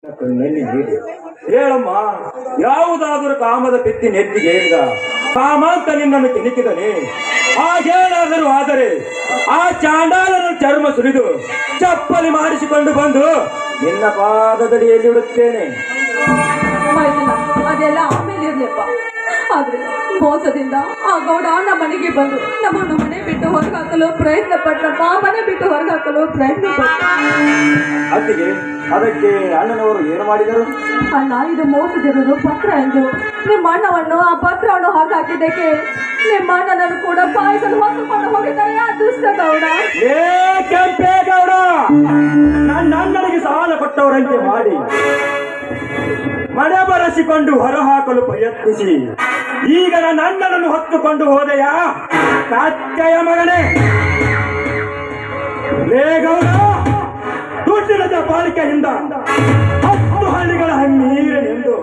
ಕಣ್ಣಲ್ಲಿ ನೀರು ಹೇಳಮ್ಮ ಯಾವುದಾದರೂ ಕಾಮದ ಪಿತ್ತಿ ನೆತ್ತಿಗೆ ಏರಿದ ಕಾಮಾಂತ ನಿನ್ನನ್ನು ಕೆಣಕಿದನೆ ಆ ಹೇಳಾದರೂ ಆದರೆ ಆ ಚಾಂಡಾಲನ ಚರ್ಮ ಸುರಿದು ಚಪ್ಪಲಿ ಮಾಡಿಸಿಕೊಂಡು ಬಂದು ನಿನ್ನ ಪಾದದಡಿಯಲ್ಲಿ ಇಡುತ್ತೇನೆ ಮೈದನ ಅದೆಲ್ಲ ಆಮೇಲೆ ಇರ್ಲಿಪ್ಪ ಆದ್ರೆ ಮೋಸದಿಂದ ಆ ಗೌಡ ನಮ್ಮ ಮನೆಗೆ ಬಂದು ನಮ್ಮನ್ನು ಮನೆ ಬಿಟ್ಟು ಹೊರಗೆ ಹಾಕಲು ಪ್ರಯತ್ನ ಪಟ್ರಪ್ಪ ಮನೆ ಬಿಟ್ಟು ಹೊರಗೆ ಹಾಕಲು ಪ್ರಯತ್ನ ಪಟ್ಟ ಅತ್ತಿಗೆ ಅದಕ್ಕೆ ಅಣ್ಣನವರು ಏನು ಮಾಡಿದರು ಅಣ್ಣ ಇದು ಮೋಸದಿರೋದು ಪತ್ರ ಎಂದು ನಿಮ್ಮ ಅಣ್ಣವನ್ನು ಆ ಪತ್ರವನ್ನು ಹೊರಗೆ ಹಾಕಿದ್ದಕ್ಕೆ ನಿಮ್ಮ ಅಣ್ಣನನ್ನು ಕೂಡ ಸಾಯಿಸಲು ಹೊತ್ತುಕೊಂಡು ಹೋಗಿದ್ದಾರೆ ಆ ದುಷ್ಟ ಗೌಡ ಏ ಕೆಂಪೇಗೌಡ ನನ್ನ ಅಣ್ಣನಿಗೆ ಸಾಲ ಕೊಟ್ಟವರಂತೆ ಮಾಡಿ ಮನೆ ಬರೆಸಿಕೊಂಡು ಹೊರಹಾಕಲು ಪ್ರಯತ್ನಿಸಿ ಈಗ ನನ್ನ ಅಣ್ಣನನ್ನು ಹೊತ್ತುಕೊಂಡು ಹೋದೆಯಾ ಕಚ್ಚಯ ಮಗನೇ ಲೇ ಗೌಡ ದುಡ್ಡಿನ ಪಾಲಿಕೆಯಿಂದ ಹತ್ತು ಹಳ್ಳಿಗಳ ಹಣ್ಣೀರನೆಂದು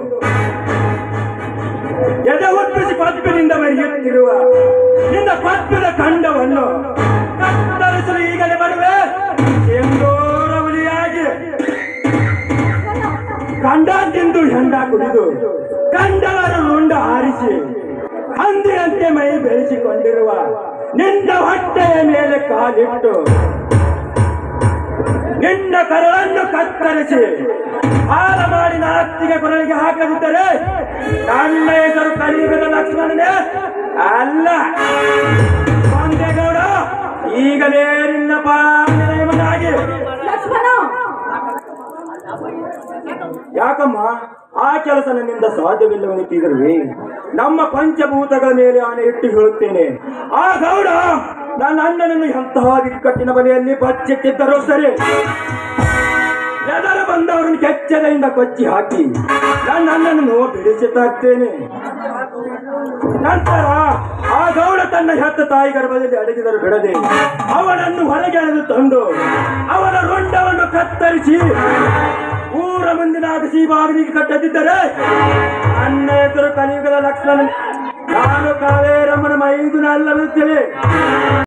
ಎದೆ ಒಪ್ಪಿಸಿ ಪದ್ಮಿನಿಂದ ಮರೆಯುತ್ತಿರುವ ನಿನ್ನ ಪದ್ಮದ ಖಂಡವನ್ನು ಕತ್ತರಿಸಲು ಈಗಲೇ ಬರುವೆ ಎಂದೋರ ಹುಲಿಯಾಗಿ ಕಂಡ ತಿಂದು ಹೆಂಡ ಕುಡಿದು ಕಂಡವರ ರುಂಡ ಹಾರಿಸಿ ಹಂದಿಯಂತೆ ಮೈ ಬೆಳೆಸಿಕೊಂಡಿರುವ ನಿನ್ನ ಹೊಟ್ಟೆಯ ಮೇಲೆ ಕಾಲಿಟ್ಟು ನಿನ್ನ ಕರಳನ್ನು ಕತ್ತರಿಸಿ ಹಾರ ಮಾಡಿ ನಾಸ್ತಿಗೆ ಕೊರಳಿಗೆ ಹಾಕದಿದ್ದರೆ ನನ್ನ ಹೆಸರು ಕಲಿಯುಗದ ಲಕ್ಷ್ಮಣನೇ ಅಲ್ಲ ಗೌಡ ಈಗಲೇ ನಿನ್ನ ಪಾಲನೆಯನ್ನಾಗಿ ಲಕ್ಷ್ಮಣ ಯಾಕಮ್ಮ ಆ ಕೆಲಸ ನನ್ನಿಂದ ಸಾಧ್ಯವಿಲ್ಲವೆನ್ನುತ್ತಿರುವೆ ನಮ್ಮ ಪಂಚಭೂತಗಳ ಮೇಲೆ ಆನೆ ಇಟ್ಟು ಹೇಳುತ್ತೇನೆ ಆ ಗೌಡ ನನ್ನ ಅಣ್ಣನನ್ನು ಎಂತಹ ಬಿಕ್ಕಟ್ಟಿನ ಬಲೆಯಲ್ಲಿ ಬಚ್ಚಿಟ್ಟಿದ್ದರೂ ಸರಿ ಎದರ ಬಂದವರನ್ನು ಕೆಚ್ಚಲೆಯಿಂದ ಕೊಚ್ಚಿ ಹಾಕಿ ನನ್ನ ಅಣ್ಣನನ್ನು ಬಿಡಿಸಿ ತರ್ತೇನೆ ನಂತರ ಆ ಗೌಡ ತನ್ನ ಹೆತ್ತ ತಾಯಿ ಗರ್ಭದಲ್ಲಿ ಅಡಗಿದರು ಬಿಡದೆ ಅವನನ್ನು ಹೊರಗೆ ಎಳೆದು ತಂದು ಅವನ ರುಂಡವನ್ನು ಕತ್ತರಿಸಿ ಊರ ಮುಂದಿನ ಅಗಸಿ ಬಾಗಿಲಿಗೆ ಕಟ್ಟದಿದ್ದರೆ ನನ್ನ ಹೆಸರು ಕಲಿಯುಗದ ಲಕ್ಷ್ಮಣ ನಾನು ಕಾವೇರಮ್ಮನ ಮೈದುನ ಅಲ್ಲವಿರುತ್ತೇವೆ